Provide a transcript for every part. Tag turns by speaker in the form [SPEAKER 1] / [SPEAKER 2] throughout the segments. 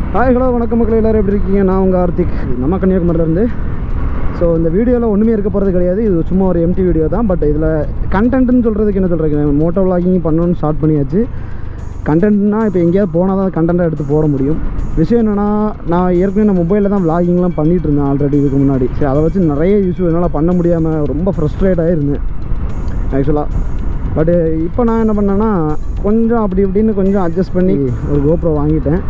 [SPEAKER 1] hi hello வணக்கம் மக்கள் எல்லோரும் எப்படி இருக்கீங்க நான் உங்கள் கார்த்திக் நம்ம கன்னியாகுமரியிலேருந்து ஸோ இந்த வீடியோவில் ஒன்றுமே இருக்க போகிறது கிடையாது இது சும்மா ஒரு எம்டி வீடியோ தான் பட் இதில் கண்டென்ட்னு சொல்கிறதுக்கு என்ன சொல்கிறீங்க மோட்டோ விளாகிங் பண்ணணும்னு ஸ்டார்ட் பண்ணியாச்சு கண்டென்ட்னா இப்போ எங்கேயாவது போனால் தான் கண்டென்ட்டாக எடுத்து போட முடியும் விஷயம் என்னென்னா நான் ஏற்கனவே நான் மொபைலில் தான் விளாகிங்லாம் பண்ணிகிட்டு இருந்தேன் ஆல்ரெடி இதுக்கு முன்னாடி சரி அதை வச்சு நிறைய இஷ்யூ என்னால் பண்ண முடியாமல் ரொம்ப ஃப்ரஸ்ட்ரேட் ஆகிருந்தேன் ஆக்சுவலாக பட்டு இப்போ நான் என்ன பண்ணேன்னா கொஞ்சம் அப்படி இப்படின்னு கொஞ்சம் அட்ஜஸ்ட் பண்ணி ஒரு கோப்ரோ வாங்கிட்டேன்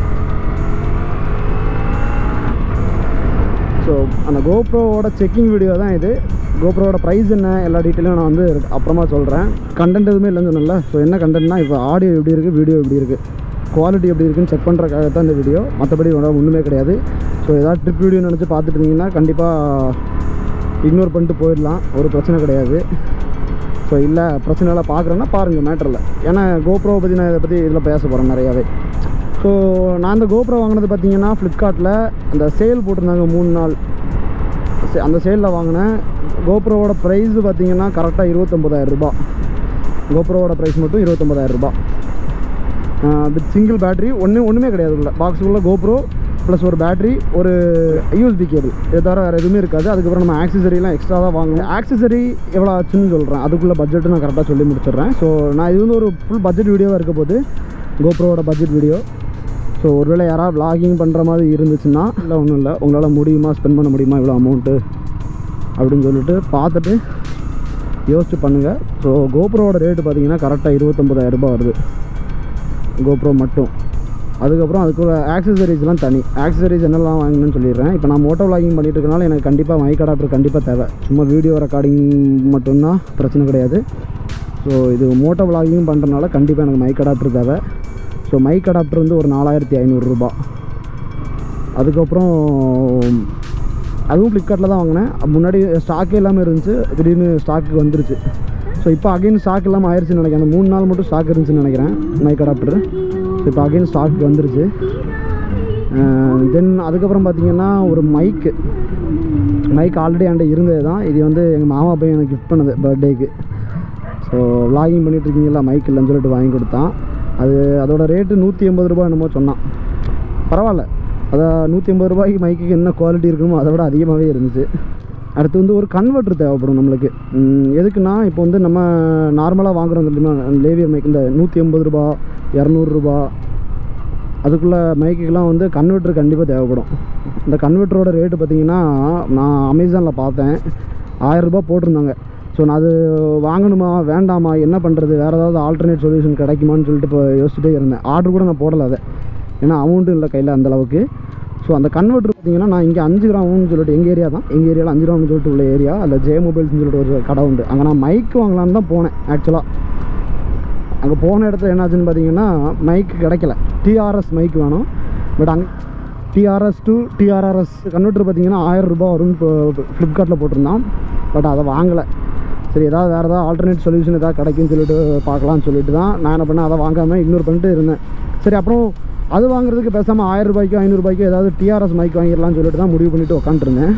[SPEAKER 1] ஸோ அந்த கோப்ரோவோட செக்கிங் வீடியோ தான் இது கோப்ரோவோட ப்ரைஸ் என்ன எல்லா டீட்டெயிலும் நான் வந்து அப்புறமா சொல்கிறேன் கண்டென்ட் எதுவுமே இல்லைன்னு சொன்னல ஸோ என்ன கண்டென்ட்னா இப்போ ஆடியோ எப்படி இருக்குது வீடியோ எப்படி இருக்குது குவாலிட்டி எப்படி இருக்குன்னு செக் பண்ணுறக்காக தான் இந்த வீடியோ மற்றபடி வேறு ஒன்றுமே கிடையாது ஸோ ஏதாவது ட்ரிப் வீடியோ நினச்சி பார்த்துட்டு இருந்தீங்கன்னா கண்டிப்பாக இக்னோர் பண்ணிட்டு போயிடலாம் ஒரு பிரச்சனை கிடையாது ஸோ இல்லை பிரச்சனை இல்லை பார்க்குறேன்னா பாருங்கள் மேட்டரில் ஏன்னா கோப்ரோவை பற்றி நான் இதை பற்றி இதில் பேச போகிறேன் நிறையாவே ஸோ நான் இந்த கோப்ரோ வாங்கினது பார்த்தீங்கன்னா ஃப்ளிப்கார்ட்டில் அந்த சேல் போட்டிருந்தாங்க மூணு நாள் சே- அந்த சேலில் வாங்கினேன் கோப்ரோவோட ப்ரைஸ் பார்த்தீங்கன்னா கரெக்டாக இருபத்தொம்பதாயிரம் ரூபாய் கோப்ரோவோட ப்ரைஸ் மட்டும் இருபத்தொம்பதாயிரம் ரூபாய் வித் சிங்கிள் பேட்டரி ஒன்று ஒன்றுமே கிடையாது உள்ள பாக்ஸுக்குள்ளே கோப்ரோ ப்ளஸ் ஒரு பேட்டரி ஒரு யூஎஸ்பி கேபிள் இதை தவிர வேறு எதுவுமே இருக்காது அதுக்கப்புறம் நம்ம ஆக்சசரிலாம் எக்ஸ்ட்ரா தான் வாங்கணும் ஆக்சசரி எவ்வளோ ஆச்சுன்னு சொல்கிறேன் அதுக்குள்ளே பட்ஜெட்டு நான் கரெக்டாக சொல்லி முடிச்சிடுறேன் ஸோ நான் இது வந்து ஒரு ஃபுல் பட்ஜெட் வீடியோவாக இருக்க போது கோப்ரோவோட பட்ஜெட் வீடியோ ஸோ ஒருவேளை யாராவது vlogging பண்ணுற மாதிரி இருந்துச்சுன்னா இல்லை ஒன்றும் இல்லை உங்களால் முடியுமா ஸ்பெண்ட் பண்ண முடியுமா இவ்வளோ அமௌண்ட்டு அப்படின்னு சொல்லிட்டு பார்த்துட்டு யோசிச்சு பண்ணுங்கள் ஸோ கோப்ரோவோட ரேட்டு பார்த்தீங்கன்னா கரெக்டாக இருபத்தொம்பதாயிரம் ரூபாய் வருது கோப்ரோ மட்டும் அதுக்கப்புறம் அதுக்குள்ள ஆக்சசரிஸ்லாம் தனி ஆக்சசரிஸ் என்னெல்லாம் வாங்கணும்னு சொல்லிடுறேன் இப்போ நான் மோட்டோ vlogging பண்ணிட்டு இருக்கனால எனக்கு கண்டிப்பாக மைக் அடாப்டர் கண்டிப்பாக தேவை சும்மா வீடியோ ரெக்கார்டிங் மட்டும்தான் பிரச்சனை கிடையாது ஸோ இது மோட்டோ vlogging பண்ணுறதுனால கண்டிப்பாக எனக்கு மைக் அடாப்டர் தேவை ஸோ மைக் அடாப்டர் வந்து ஒரு நாலாயிரத்தி ஐநூறுரூபா அதுக்கப்புறம் அதுவும் ஃப்ளிப்கார்ட்டில் தான் வாங்கினேன் முன்னாடி ஸ்டாக்கே இல்லாமல் இருந்துச்சு திடீர்னு ஸ்டாக்கு வந்துருச்சு ஸோ இப்போ அகைன் ஸ்டாக் இல்லாமல் ஆயிடுச்சுன்னு நினைக்கிறேன் அந்த மூணு நாள் மட்டும் ஸ்டாக் இருந்துச்சுன்னு நினைக்கிறேன் மைக் அடாப்டர் ஸோ இப்போ அகைன் ஸ்டாக் வந்துருச்சு தென் அதுக்கப்புறம் பார்த்தீங்கன்னா ஒரு மைக்கு மைக் ஆல்ரெடி என்கிட்ட இருந்தது தான் இது வந்து எங்கள் மாமா பையன் எனக்கு கிஃப்ட் பண்ணது பர்த்டேக்கு ஸோ vlogging பண்ணிட்டு இருக்கீங்களா மைக் இல்லைன்னு சொல்லிட்டு வாங்கி கொடுத்தான் அது அதோட ரேட்டு நூற்றி எண்பது ரூபாய் என்னமோ சொன்னான் பரவாயில்ல அதான் நூற்றி எண்பது ரூபாய்க்கு மைக்குக்கு என்ன குவாலிட்டி இருக்கணுமோ அதை விட அதிகமாகவே இருந்துச்சு அடுத்து வந்து ஒரு கன்வெர்ட்டர் தேவைப்படும் நம்மளுக்கு ம், எதுக்குன்னா இப்போ வந்து நம்ம நார்மலாக வாங்குறோம் தெரியுமா லேவியர் மைக் இந்த நூற்றி எண்பது ரூபா இரநூறுபா அதுக்குள்ளே மைக்குக்கெலாம் வந்து கன்வெர்ட்டர் கண்டிப்பாக தேவைப்படும் இந்த கன்வெர்ட்டரோட ரேட்டு பார்த்தீங்கன்னா நான் அமேசானில் பார்த்தேன் ஆயரரூபா போட்டிருந்தாங்க ஸோ நான் அது வாங்கணுமா வேண்டாமா என்ன பண்ணுறது வேறு ஏதாவது ஆல்டர்னேட் சொல்யூஷன் கிடைக்குமான்னு சொல்லிட்டு இப்போ யோசிச்சுட்டே இருந்தேன் ஆர்டர் கூட நான் போடலை அதை ஏன்னா அமௌண்ட்டும் இல்லை கையில் அந்த அளவுக்கு ஸோ அந்த கன்வெர்ட்டர் பார்த்தீங்கன்னா நான் இங்கே அஞ்சு கிராம்னு சொல்லிட்டு எங்கள் ஏரியா தான் எங்கள் ஏரியாவில் அஞ்சு கிராம்னு சொல்லிட்டு உள்ள ஏரியா அதில் ஜே மொபைல்ஸ்னு சொல்லிட்டு ஒரு கடை உண்டு அங்கே நான் மைக் வாங்கலான்னு தான் போனேன் ஆக்சுவலாக அங்கே போன இடத்துல என்னாச்சுன்னு பார்த்தீங்கன்னா மைக் கிடைக்கல டிஆர்எஸ் மைக் வேணும் பட் அங்கே டிஆர்எஸ் டு டிஆர்ஆர்எஸ் கன்வெர்ட்டர் பார்த்தீங்கன்னா ஆயிரம் ரூபாய் வரும்னு இப்போ ஃப்ளிப்கார்ட்டில் போட்டிருந்தான் பட் அதை வாங்கலை சரி ஏதாவது வேறு ஏதாவது ஆல்டர்னேட் சொல்யூஷன் ஏதாவது கிடைக்குன்னு சொல்லிட்டு பார்க்கலாம்னு சொல்லிட்டு தான் நான் என்ன பண்ணேன் அதை வாங்காமல் இக்னோர் பண்ணிட்டு இருந்தேன் சரி அப்புறம் அது வாங்குறதுக்கு பேசாமல் ஆயிரம் ரூபாய்க்கோ ஐநூறுபாய்க்கோ ஏதாவது டிஆர்எஸ் மைக் வாங்கிடலாம்னு சொல்லிட்டு தான் முடிவு பண்ணிட்டு உட்காந்துருந்தேன்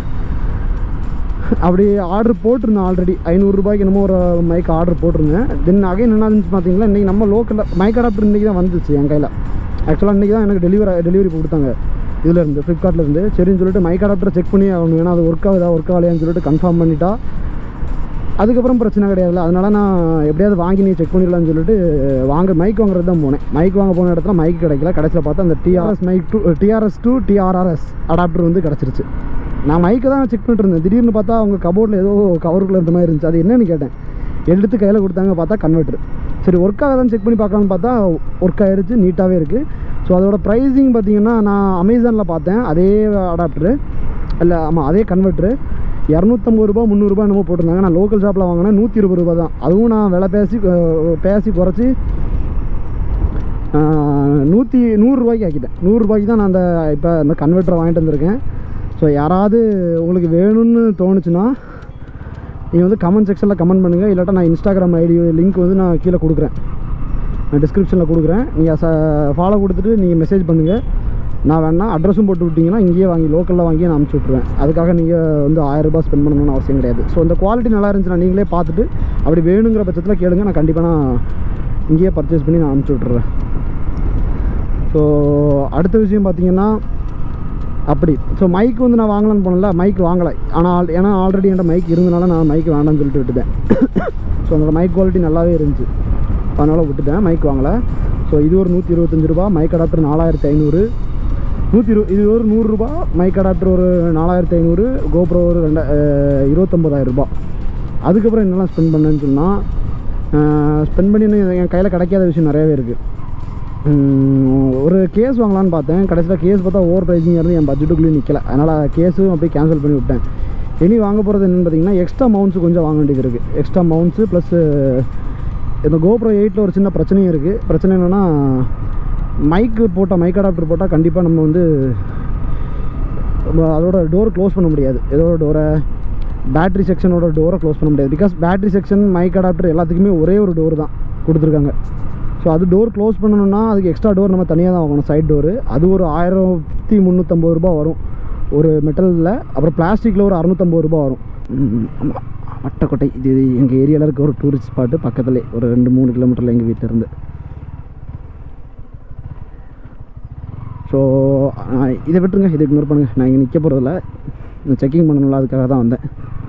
[SPEAKER 1] அப்படி ஆர்டர் போட்டிருந்தேன் ஆல்ரெடி ஐநூறுரூபாய்க்கு என்னமோ ஒரு மைக் ஆர்டர் போட்டிருந்தேன் தென் அகைன் என்ன இருந்துச்சு பார்த்தீங்களா இன்றைக்கி நம்ம லோக்கலில் மைக் அடாப்டர் இன்றைக்கி தான் வந்துச்சு என் கையில் ஆக்சுவலாக இன்றைக்கி தான் எனக்கு டெலிவரி டெலிவரி கொடுத்தாங்க இதில் இருந்து ஃப்ளிப்கார்ட்டில் இருந்து சரின்னு சொல்லிட்டு மைக் அடாப்டர் செக் பண்ணி ஆகணும் ஏன்னா அது ஒர்க் ஆகுதா ஒர்க் ஆகலையான்னு சொல்லிட்டு கன்ஃபார்ம் பண்ணிட்டா அதுக்கப்புறம் பிரச்சனை கிடையாதுல்ல அதனால நான் எப்படியாவது வாங்கி நீ செக் பண்ணிடலாம்னு சொல்லிட்டு வாங்க மைக் வாங்குறது தான் போனேன் மைக் வாங்க போன இடத்துல மைக் கிடைக்கல கடைசியில் பார்த்தா அந்த TRS mic to TRS to TRRS adapter வந்து கிடச்சிருச்சு நான் மைக்கை தான் செக் பண்ணிட்டு இருந்தேன் திடீர்னு பார்த்தா அவங்க கபோர்டில் ஏதோ கவருக்குள்ள இருந்த மாதிரி இருந்துச்சு அது என்னன்னு கேட்டேன் எடுத்து கையில் கொடுத்தாங்க பார்த்தா கன்வெர்ட்டர் சரி ஒர்க் ஆகுதான்னு செக் பண்ணி பார்க்கலான்னு பார்த்தா ஒர்க் ஆயிருச்சு நீட்டாகவே இருக்குது ஸோ அதோட ப்ரைஸிங் பார்த்தீங்கன்னா நான் அமேசானில் பார்த்தேன் அதே அடாப்டரு இல்லை ஆமாம் அதே கன்வெர்ட்ரு இரநூத்தம்பது ரூபா முந்நூறுரூபா என்னமோ போட்டிருந்தாங்க நான் லோக்கல் ஷாப்பில் வாங்கினேன் நூற்றி இருபது ரூபா தான் அதுவும் நான் விலை பேசி அஹ், பேசி குறைச்சி நூற்றி நூறுரூவாய்க்கு ஆக்கிட்டேன் நூறுரூபாய்க்கு தான் நான் அந்த இப்போ அந்த கன்வெர்ட்டரை வாங்கிட்டு வந்திருக்கேன் ஸோ யாராவது உங்களுக்கு வேணும்னு தோணுச்சுன்னா நீங்கள் வந்து கமெண்ட் செக்ஷனில் கமெண்ட் பண்ணுங்கள் இல்லாட்டா நான் இன்ஸ்டாகிராம் ஐடி லிங்க் வந்து நான் கீழே கொடுக்குறேன் நான் டிஸ்கிரிப்ஷனில் கொடுக்குறேன் நீங்கள் ச ஃபாலோ கொடுத்துட்டு நீங்கள் மெசேஜ் பண்ணுங்கள் நான் வேணா அட்ரஸும் போட்டு விட்டிங்கன்னா இங்கேயே வாங்கி லோக்கலில் வாங்கி நான் அனுப்பிச்சி விட்ருவேன் அதுக்காக நீங்கள் வந்து ஆயிரம் ரூபாய் ஸ்பெண்ட் பண்ணணும்னு அவசியம் கிடையாது ஸோ அந்த குவாலிட்டி நல்லா இருந்துச்சுன்னா நீங்களே பார்த்துட்டு அப்படி வேணுங்கிற பட்சத்தில் கேளுங்க நான் கண்டிப்பாக நான் இங்கேயே பர்ச்சேஸ் பண்ணி நான் அனுப்பிச்சி விட்ருவேன் ஸோ அடுத்த விஷயம் பார்த்தீங்கன்னா அப்படி ஸோ மைக் வந்து நான் வாங்கலாம்னு போனல மைக் வாங்கலை ஆனால் ஏன்னா ஆல்ரெடி என்கிட்ட மைக் இருந்தனால நான் மைக் வேண்டாம்னு சொல்லிட்டு விட்டுட்டேன் ஸோ அதோட மைக் குவாலிட்டி நல்லாவே இருந்துச்சு அதனால் விட்டுட்டேன் மைக் வாங்கலை ஸோ இது ஒரு நூற்றி இருபத்தஞ்சி ரூபா மைக் அடாப்டர் நாலாயிரத்தி ஐநூறு நூற்றி இரு இது ஒரு நூறுரூபா மைக் அடாப்டர் ஒரு நாலாயிரத்தி ஐநூறு கோப்ரோ ஒரு ரெண்டா அஹ், இருபத்தொம்பதாயிரம் ரூபாய் அதுக்கப்புறம் என்னெல்லாம் ஸ்பெண்ட் பண்ணேன்னு சொன்னால் ஸ்பெண்ட் பண்ணி இன்னும் என் கையில் கிடைக்காத விஷயம் நிறையவே இருக்குது ஒரு கேஸ் வாங்கலான்னு பார்த்தேன் கடைசியில் கேஸ் பார்த்தா ஓவர் ப்ரைஸிங் இருந்து என் பட்ஜெட்டுக்குள்ளேயும் நிற்கல அதனால் கேஸும் அப்படியே கேன்சல் பண்ணி விட்டேன் இனி வாங்க போகிறது என்னென்னு பார்த்தீங்கன்னா எக்ஸ்ட்ரா மவுண்ட்ஸ் கொஞ்சம் வாங்க வேண்டியது இருக்குது எக்ஸ்ட்ரா மவுண்ட்ஸு ப்ளஸ் இந்த கோப்ரோ எயிட்டில் ஒரு சின்ன பிரச்சனையும் இருக்குது பிரச்சனை என்னென்னா மைக்கு போட்டால் மைக் அடாப்டர் போட்டால் கண்டிப்பாக நம்ம வந்து நம்ம அதோட டோர் க்ளோஸ் பண்ண முடியாது இதோட டோரை பேட்டரி செக்ஷனோட டோரை க்ளோஸ் பண்ண முடியாது because battery section mic adapter எல்லாத்துக்குமே ஒரே ஒரு டோர் தான் கொடுத்துருக்காங்க ஸோ அது டோர் க்ளோஸ் பண்ணணும்னா அதுக்கு எக்ஸ்ட்ரா டோர் நம்ம தனியாக தான் வாங்கணும் சைட் டோரு அது ஒரு ஆயிரத்தி முந்நூற்றம்பது ரூபா வரும் ஒரு மெட்டலில் அப்புறம் பிளாஸ்டிக்கில் ஒரு அறநூற்றம்பது ரூபா வரும் ஆமாம் வட்டக்கோட்டை இது எங்கள் ஏரியாவில் இருக்க ஒரு டூரிஸ்ட் ஸ்பாட்டு பக்கத்துலேயே ஒரு ரெண்டு மூணு கிலோமீட்டரில் எங்கள் வீட்டிலேருந்து ஸோ இதை விட்டுருங்க இதை இக்னோர் பண்ணுங்கள் நான் இங்கே நிற்க போகிறதில்ல செக்கிங் பண்ணணும்ல அதுக்காக தான் வந்தேன்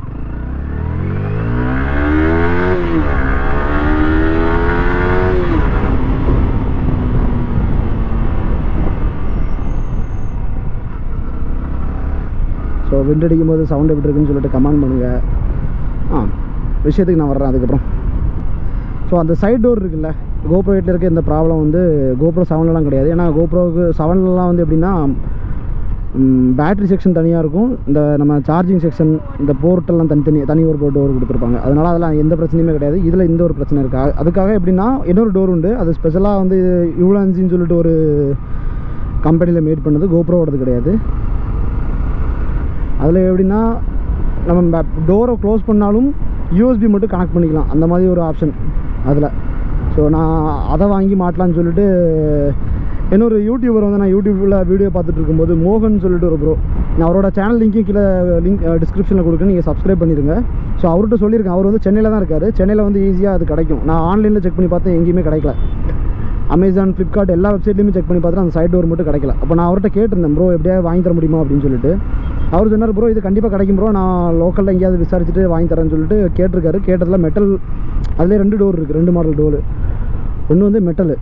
[SPEAKER 1] ஸோ விண்ட் அடிக்கும் போது சவுண்ட் எப்படி இருக்குன்னு சொல்லிட்டு கமெண்ட் பண்ணுங்கள் ஆ விஷயத்துக்கு நான் வர்றேன் அதுக்கப்புறம் ஸோ அந்த சைட் டோர் இருக்குல்ல கோப்ரோ எயிட்டில் இருக்க இந்த ப்ராப்ளம் வந்து கோப்ரோ செவன்லலாம் கிடையாது ஏன்னா கோப்ரோவுக்கு செவன்லலாம் வந்து எப்படின்னா பேட்டரி செக்ஷன் தனியாக இருக்கும் இந்த நம்ம சார்ஜிங் செக்ஷன் இந்த போர்ட்டெல்லாம் தனித்தனி தனி ஒரு டோர் கொடுத்துருப்பாங்க அதனால் அதெல்லாம் எந்த பிரச்சனையுமே கிடையாது இதில் இந்த ஒரு பிரச்சனை இருக்குது அ- அதுக்காக எப்படின்னா இன்னொரு டோர் உண்டு அது ஸ்பெஷலாக வந்து யூலான்சின்னு சொல்லிட்டு ஒரு கம்பெனியில் மேட் பண்ணது கோப்ரோவோடது கிடையாது அதில் எப்படின்னா நம்ம டோரை க்ளோஸ் பண்ணாலும் யூஎஸ்பி மட்டும் கனெக்ட் பண்ணிக்கலாம் அந்த மாதிரி ஒரு ஆப்ஷன் அதில் ஸோ நான் அதை வாங்கி மாட்டலான்னு சொல்லிட்டு இன்னொரு யூடியூபர் வந்து நான் யூடியூப்பில் வீடியோ பார்த்துட்டு இருக்கும்போது மோகன் சொல்லிட்டு ஒரு ப்ரோ நான் அவரோட சேனல் லிங்க்கும் கீழே லிங்க் டிஸ்கிரிப்ஷனில் கொடுக்குறேன் நீங்கள் சப்ஸ்கிரைப் பண்ணிடுங்க ஸோ அவர்கிட்ட சொல்லியிருக்கேன் அவர் வந்து சென்னையில் தான் இருக்கார் சென்னையில் வந்து ஈஸியாக அது கிடைக்கும் நான் ஆன்லைனில் செக் பண்ணி பார்த்தேன் எங்கேயுமே கிடைக்கல அமேசான் ஃப்ளிப்கார்ட் எல்லா வெப்சைட்லையுமே செக் பண்ணி பார்த்துட்டு அந்த சைட் டோர் மட்டும் கிடைக்கல அப்போ நான் அவர்கிட்ட கேட்டிருந்தேன் ப்ரோ எப்படியாவது வாங்கி தர முடியுமா அப்படின்னு சொல்லிட்டு அவர் சொன்னார் ப்ரோ இது கண்டிப்பாக கிடைக்கும் ப்ரோ நான் லோக்கலில் எங்கேயாவது விசாரிச்சுட்டு வாங்கி தரேன்னு சொல்லிட்டு கேட்டிருக்காரு கேட்டதில் மெட்டல் அதுலேயே ரெண்டு டோர் இருக்குது ரெண்டு மாடல் டோரு ஒன்று வந்து மெட்டலு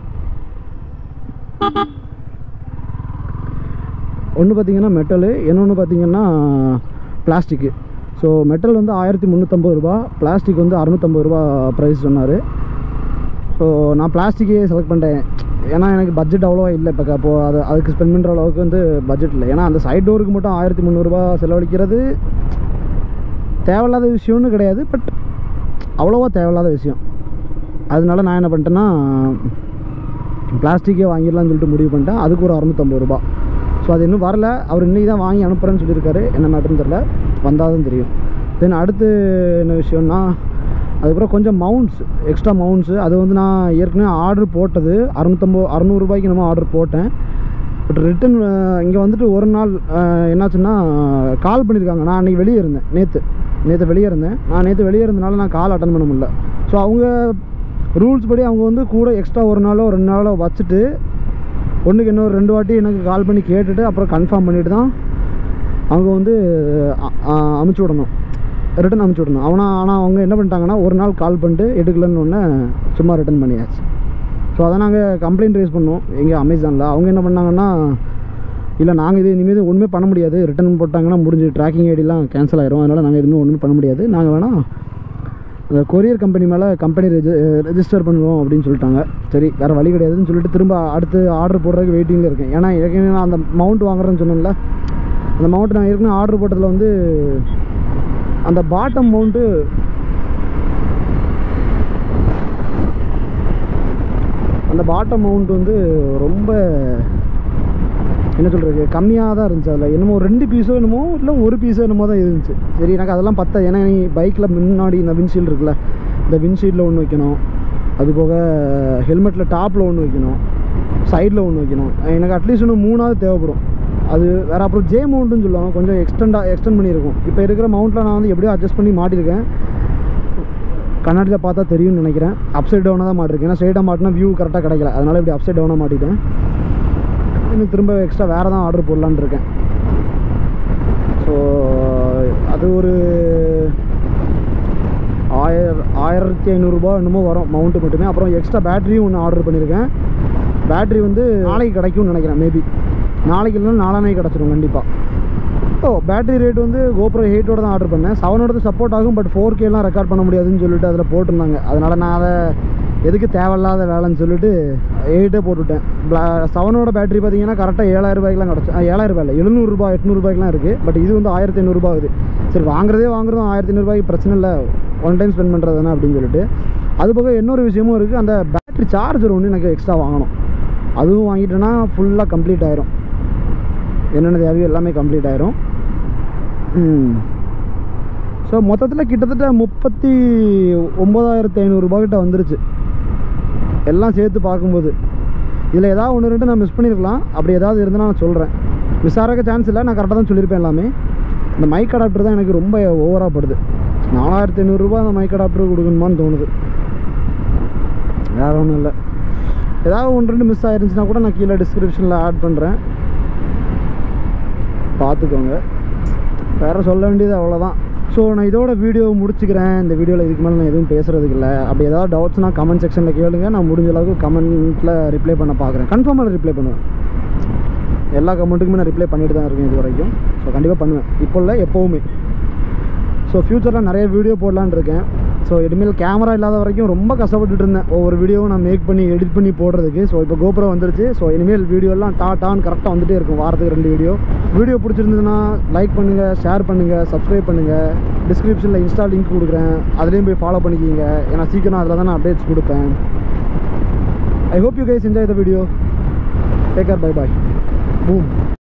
[SPEAKER 1] ஒன்று பார்த்தீங்கன்னா மெட்டலு இன்னொன்று பார்த்தீங்கன்னா பிளாஸ்டிக்கு ஸோ மெட்டல் வந்து ஆயிரத்தி முந்நூற்றம்பது ரூபா பிளாஸ்டிக் வந்து அறநூற்றம்பது ரூபா ப்ரைஸ் சொன்னார் ஸோ நான் பிளாஸ்டிக்கே செலக்ட் பண்ணிட்டேன் ஏன்னா எனக்கு பட்ஜெட் அவ்வளோவா இல்லை இப்போ அப்போது அது அதுக்கு ஸ்பெண்ட் பண்ணுற அளவுக்கு வந்து பட்ஜெட் இல்லை ஏன்னா அந்த சைட் டோருக்கு மட்டும் ஆயிரத்தி முந்நூறுரூபா செலவழிக்கிறது தேவையில்லாத விஷயம்னு கிடையாது பட் அவ்வளோவா தேவையில்லாத விஷயம் அதனால நான் என்ன பண்ணிட்டேன்னா பிளாஸ்டிக்கே வாங்கிடலாம்னு சொல்லிட்டு முடிவு பண்ணிட்டேன் அதுக்கு ஒரு அறநூற்றம்பது ரூபா ஸோ அது இன்னும் வரல அவர் இன்றைக்கி தான் வாங்கி அனுப்புகிறேன்னு சொல்லியிருக்காரு என்ன மேட்டர்னு தெரில வந்தால் தான் தெரியும் தென் அடுத்து என்ன விஷயம்னா அதுக்கப்புறம் கொஞ்சம் மவுண்ட்ஸ் எக்ஸ்ட்ரா மவுண்ட்ஸு அது வந்து நான் ஏற்கனவே ஆர்டர் போட்டது அறுநூத்தம்பது அறநூறுபாய்க்கு நம்ம ஆர்டர் போட்டேன் பட் ரிட்டன் இங்கே வந்துட்டு ஒரு நாள் அஹ், என்னாச்சுன்னா கால் பண்ணியிருக்காங்க நான் அன்றைக்கி வெளியே இருந்தேன் நேற்று நேற்று வெளியே இருந்தேன் நான் நேற்று வெளியே இருந்தனால நான் கால் அட்டன் பண்ண முடியல ஸோ அவங்க ரூல்ஸ் படி அவங்க வந்து கூட எக்ஸ்ட்ரா ஒரு நாளோ ரெண்டு நாளோ வச்சுட்டு ஒன்றுக்கு இன்னொரு ரெண்டு வாட்டி எனக்கு கால் பண்ணி கேட்டுட்டு அப்புறம் கன்ஃபார்ம் பண்ணிட்டு தான் அவங்க வந்து அ- அ- அமுச்சு விடணும் ரிட்டன் அமுச்சு விடணும் அவனா ஆனால் அவங்க என்ன பண்ணிட்டாங்கன்னா ஒரு நாள் கால் பண்ணிட்டு எடுக்கலன்னு ஒன்று சும்மா ரிட்டன் பண்ணியாச்சு ஸோ அதை நாங்கள் கம்ப்ளைண்ட் ரைஸ் பண்ணோம் எங்கள் அமேசானில் அவங்க என்ன பண்ணாங்கன்னா இல்லை நாங்கள் இது இனிமேல் ஒன்றுமே பண்ண முடியாது ரிட்டன் போட்டாங்கன்னா முடிஞ்சு ட்ராக்கிங் ஐடிலாம் கேன்சல் ஆயிரும் அதனால் நாங்கள் எதுவுமே ஒன்றுமே பண்ண முடியாது நாங்கள் வேணால் அந்த கொரியர் கம்பெனி மேலே கம்பெனி ரெஜி ரெஜிஸ்டர் பண்ணுவோம் அப்படின்னு சொல்லிட்டாங்க சரி வேறு வழி கிடையாதுன்னு சொல்லிட்டு திரும்ப அடுத்து ஆர்டர் போடுறதுக்கு வெயிட்டிங்கில் இருக்கேன் ஏன்னா ஏற்கனவே நான் அந்த மவுண்ட் வாங்குறேன்னு சொன்னேன்ல அந்த மவுண்ட் நான் ஏற்கனவே ஆர்டர் போட்டதில் வந்து அந்த பாட்டம் மவுண்ட்டு அந்த பாட்டம் மவுண்ட் வந்து ரொம்ப என்ன சொல்கிறது கம்மியாக தான் இருந்துச்சு அதில் என்னமோ ரெண்டு பீஸோ என்னமோ இல்லை ஒரு பீஸோ என்னமோ தான் இருந்துச்சு சரி எனக்கு அதெல்லாம் பத்தா ஏன்னா நீ பைக்கில் முன்னாடி இந்த விண்ட்ஷீல்டு இருக்குல்ல இந்த விண்ட்ஷீல்டில் ஒன்று வைக்கணும் அது போக ஹெல்மெட்டில் டாப்பில் ஒன்று வைக்கணும் சைடில் ஒன்று வைக்கணும் எனக்கு அட்லீஸ்ட் இன்னும் மூணாவது தேவைப்படும் அது வேறு அப்புறம் ஜே மவுண்ட்டுன்னு சொல்லுவாங்க கொஞ்சம் எக்ஸ்டெண்டாக எக்ஸ்டெண்ட் பண்ணியிருக்கும் இப்போ இருக்கிற மவுண்ட்டில் நான் வந்து எப்படியோ அட்ஜஸ்ட் பண்ணி மாட்டியிருக்கேன் கண்ணாடியில் பார்த்தா தெரியும்னு நினைக்கிறேன் அப்சைட் டவுனாக தான் மாட்டிருக்கேன் ஏன்னா ஸ்ட்ரைட்டாக மாட்டினா வியூ கரெக்டாக கிடைக்கல அதனால் இப்படி அப்சைட் டவுனாக மாட்டிட்டேன் இன்னும் திரும்ப எக்ஸ்ட்ரா வேறு தான் ஆர்டர் போடலான்னு இருக்கேன் ஸோ அது ஒரு ஆயிர ஆயிரத்தி ஐநூறுரூபா என்னமோ வரும் மவுண்ட்டு மட்டுமே அப்புறம் எக்ஸ்ட்ரா பேட்டரியும் ஒன்று ஆர்டர் பண்ணியிருக்கேன் பேட்டரி வந்து நாளைக்கு கிடைக்கும்னு நினைக்கிறேன் மேபி நாளைக்கு இல்லைன்னா நாளானைக்கு கிடச்சிரும் கண்டிப்பாக ஓ பேட்டரி ரேட் வந்து கோப்ரோ எயிட்டோட தான் ஆர்டர் பண்ணேன் செவனோட சப்போர்ட் ஆகும் பட் ஃபோர் கேலாம் ரெக்கார்ட் பண்ண முடியாதுன்னு சொல்லிட்டு அதில் போட்டிருந்தாங்க அதனால் நான் அதை எதுக்கு தேவையில்லாத வேலைன்னு சொல்லிட்டு எயிட்டே போட்டுவிட்டேன் செவனோட பேட்டரி பார்த்தீங்கன்னா கரெக்டாக ஏழாயிரம் ரூபாய்க்குலாம் கிடச்சி ஏழாயிரம் ரூபாய் இல்லை எழுநூறுபா எட்நூறுபாய்க்குலாம் இருக்குது பட் இது வந்து ஆயிரத்தி ஐநூறுரூபா ஆகுது சரி வாங்குறதே வாங்குறதும் ஆயிரத்தி ஐநூறுபாய்க்கு பிரச்சனை இல்லை ஒன் டைம் ஸ்பெண்ட் பண்ணுறது தானே அப்படின்னு சொல்லிட்டு அது போக இன்னொரு விஷயமும் இருக்குது அந்த பேட்டரி சார்ஜர் ஒன்று எனக்கு எக்ஸ்ட்ரா வாங்கணும் அதுவும் வாங்கிட்டேன்னா ஃபுல்லாக கம்ப்ளீட் ஆயிரும் என்னென்ன தேவையோ எல்லாமே கம்ப்ளீட் ஆயிரும் ஸோ மொத்தத்தில் கிட்டத்தட்ட முப்பத்தி ஒம்பதாயிரத்தி ஐநூறுரூபாக்கிட்ட வந்துருச்சு எல்லாம் சேர்த்து பார்க்கும்போது இதில் ஏதாவது ஒன்று ரெண்டு நான் மிஸ் பண்ணியிருக்கலாம் அப்படி ஏதாவது இருந்தால் நான் சொல்கிறேன் மிஸ் ஆகிறக்க சான்ஸ் இல்லை நான் கரெக்டாக தான் சொல்லியிருப்பேன் எல்லாமே இந்த மைக் அடாப்டர் தான் எனக்கு ரொம்ப ஓவராக படுது நாலாயிரத்தி ஐநூறுரூபா அந்த மைக் அடாப்டர் கொடுக்கணுமான்னு தோணுது வேறு ஒன்றும் இல்லை ஏதாவது ஒன்று ரெண்டு மிஸ் ஆயிருந்துச்சுன்னா கூட நான் கீழே டிஸ்கிரிப்ஷனில் ஆட் பண்ணுறேன் பார்த்துக்கோங்க வேறு சொல்ல வேண்டியது அவ்வளோதான் ஸோ நான் இதோட வீடியோ முடிச்சுக்கிறேன் இந்த வீடியோவில் இதுக்கு மேலே நான் எதுவும் பேசுகிறதுக்கு இல்லை அப்படி ஏதாவது டவுட்ஸ்னா கமெண்ட் செக்ஷனில் கேளுங்க நான் முடிஞ்ச அளவுக்கு கமெண்ட்டில் ரிப்ளை பண்ண பார்க்குறேன் கன்ஃபார்மாக ரிப்ளை பண்ணுவேன் எல்லா கமெண்ட்டுக்குமே நான் ரிப்ளை பண்ணிட்டு தான் இருக்கேன் இது வரைக்கும் ஸோ கண்டிப்பாக பண்ணுவேன் இப்போ இல்லை எப்போவுமே ஸோ ஃப்யூச்சரில் நிறைய வீடியோ போடலான்னு இருக்கேன் ஸோ இனிமேல் கேமரா இல்லாத வரைக்கும் ரொம்ப கஷ்டப்பட்டுட்டு இருந்தேன் ஒவ்வொரு வீடியோவும் நான் மேக் பண்ணி எடிட் பண்ணி போடுறதுக்கு ஸோ இப்போ கோபுரம் வந்துருச்சு ஸோ இனிமேல் வீடியோலாம் டா டான்னு கரெக்டாக வந்துட்டே இருக்கும் வாரத்துக்கு ரெண்டு வீடியோ வீடியோ பிடிச்சிருந்ததுன்னா லைக் பண்ணுங்கள் ஷேர் பண்ணுங்கள் சப்ஸ்கிரைப் பண்ணுங்கள் டிஸ்கிரிப்ஷனில் இன்ஸ்டா லிங்க் கொடுக்குறேன் அதுலேயும் போய் ஃபாலோ பண்ணிக்கிங்க ஏன்னா சீக்கிரம் அதில் தான் நான் அப்டேட்ஸ் கொடுப்பேன் I hope you guys enjoy the video take care bye bye boom